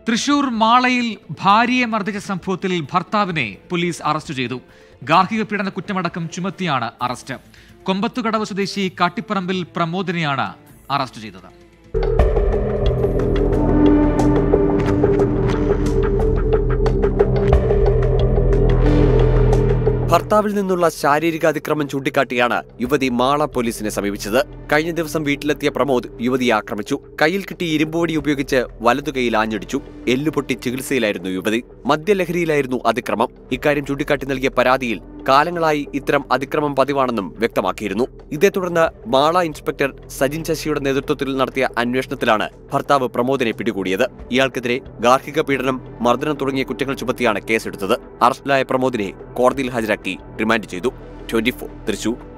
തൃശൂർ മാളയിൽ ഭാര്യയെ മർദ്ദിച്ച സംഭവത്തിൽ ഭർത്താവിനെ പോലീസ് അറസ്റ്റ് ചെയ്തു ഗാർഹിക പീഡന കുറ്റമടക്കം ചുമത്തിയാണ് അറസ്റ്റ് കൊമ്പത്തുകടവ് സ്വദേശി കാട്ടിപ്പറമ്പിൽ പ്രമോദിനെയാണ് അറസ്റ്റ് ചെയ്തത് ഭർത്താവിൽ നിന്നുള്ള ശാരീരിക അതിക്രമം ചൂണ്ടിക്കാട്ടിയാണ് യുവതി മാള പോലീസിനെ സമീപിച്ചത് കഴിഞ്ഞ ദിവസം വീട്ടിലെത്തിയ പ്രമോദ് യുവതിയെ ആക്രമിച്ചു കയ്യിൽ കിട്ടിയ ഇരുമ്പുവടി ഉപയോഗിച്ച് വലതുകൈയിൽ ആഞ്ഞടിച്ചു എല്ലുപൊട്ടി ചികിത്സയിലായിരുന്നു യുവതി മദ്യലഹരിയിലായിരുന്നു അതിക്രമം ഇക്കാര്യം ചൂണ്ടിക്കാട്ടി നൽകിയ പരാതിയിൽ കാലങ്ങളായി ഇത്തരം അതിക്രമം പതിവാണെന്നും വ്യക്തമാക്കിയിരുന്നു ഇതേ തുടർന്ന് മാള ഇൻസ്പെക്ടർ സജിൻ ശശിയുടെ നേതൃത്വത്തിൽ നടത്തിയ അന്വേഷണത്തിലാണ് ഭർത്താവ് പ്രമോദിനെ പിടികൂടിയത് ഇയാൾക്കെതിരെ ഗാർഹിക പീഡനം മർദ്ദനം തുടങ്ങിയ കുറ്റങ്ങൾ ചുമത്തിയാണ് കേസെടുത്തത് അറസ്റ്റിലായ പ്രമോദിനെ കോടതിയിൽ ഹാജരാക്കി റിമാൻഡ് ചെയ്തു ട്വന്റി തൃശൂർ